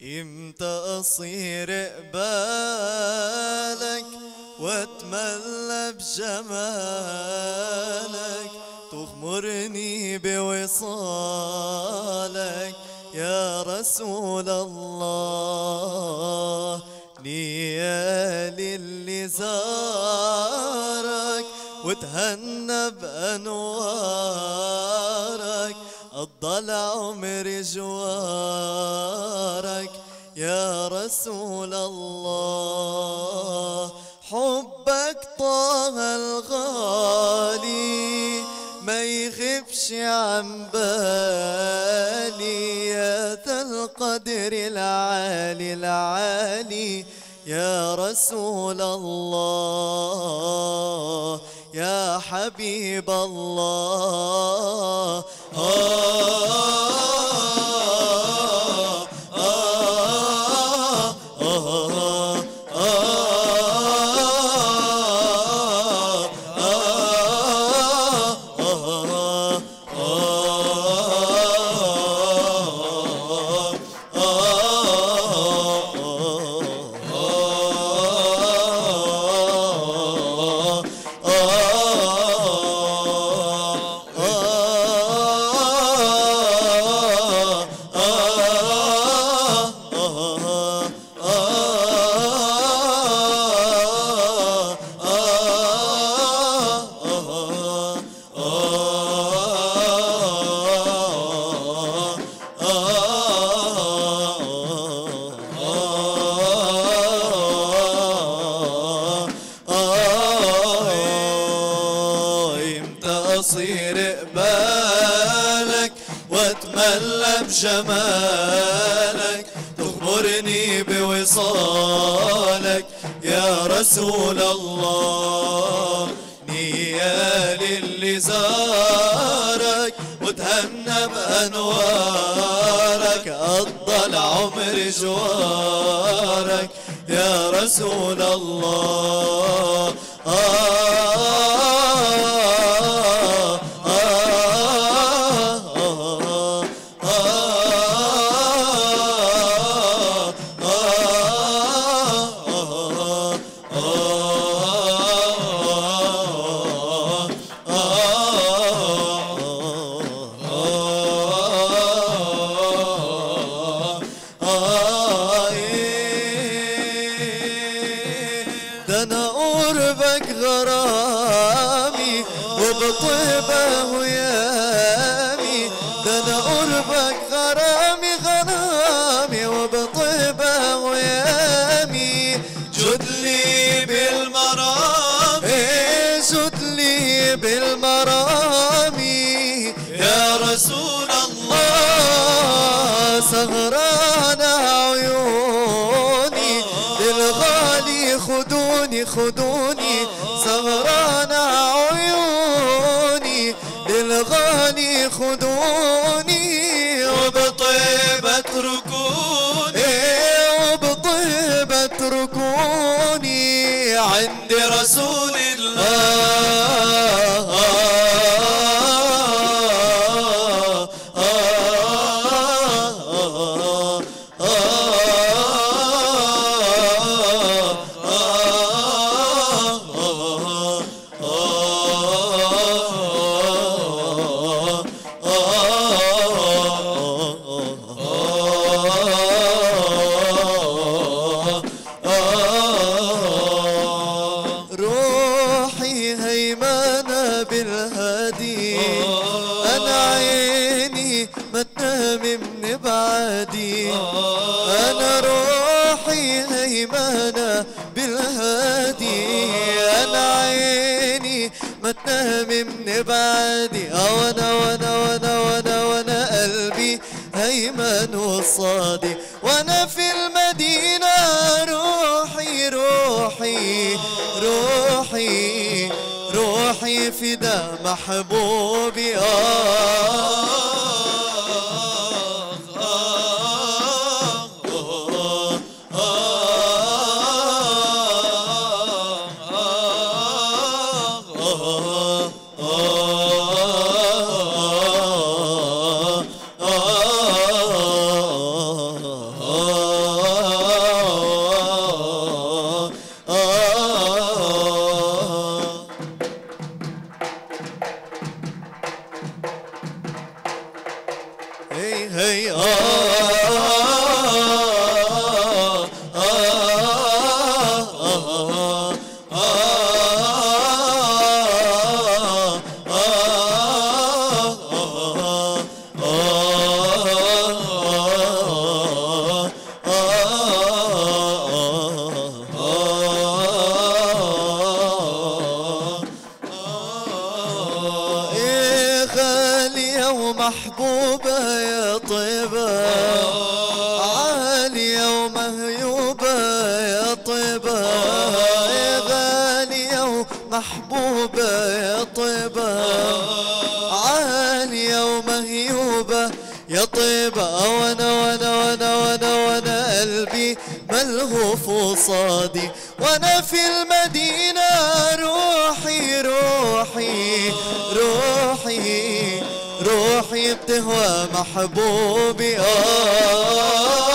امتى اصير قبالك واتملى بجمالك تغمرني بوصالك يا رسول الله نيالي اللي زارك وتهنى بأنوارك أضل عمري جوارك يا رسول الله حبك طه الغالي ما يغيبش عن بالي يا ذا القدر العالي العالي يا رسول الله يا حبيب الله آه آه آه امتى اصير قبالك واتملى بجمالك تغمرني بوصالك يا رسول الله نيالي اللي زارك وتهنى بانوارك قضى العمر جوارك يا رسول الله آه ده انا قربك غرامي وبطيبه ويامي ده انا قربك غرامي غرامي وبطيبه ويامي جد لي بالمرامي ايه جد لي بالمرامي يا رسول الله سهران عيوني للغالي خدوني خدوني سهران عيوني للغالي خدوني وبطيبة ركوني وبطيبة ركوني عند رسول روحي هيمنة بالهادي أنا عيني ما تنام من بعدي أنا روحي هيمنة بالهادي أنا عيني ما تنام من بعدي أه وأنا وأنا وأنا وأنا وأنا قلبي هيمن وصادي وأنا في المدينة روحي روحي روحي روحي فدا محبوبي آه آه هي هي آه آه آه إيه غالية ومحبوبة يا طيبة عالية ومهيوبة يا طيبة إيه غالية ومحبوبة يا طيبة عالية ومهيوبة يا طيبة وانا وانا وانا وانا وانا قلبي ملهوف وصادي وانا في المدينة روحي روحي روحي روحي بتهوى محبوبي آه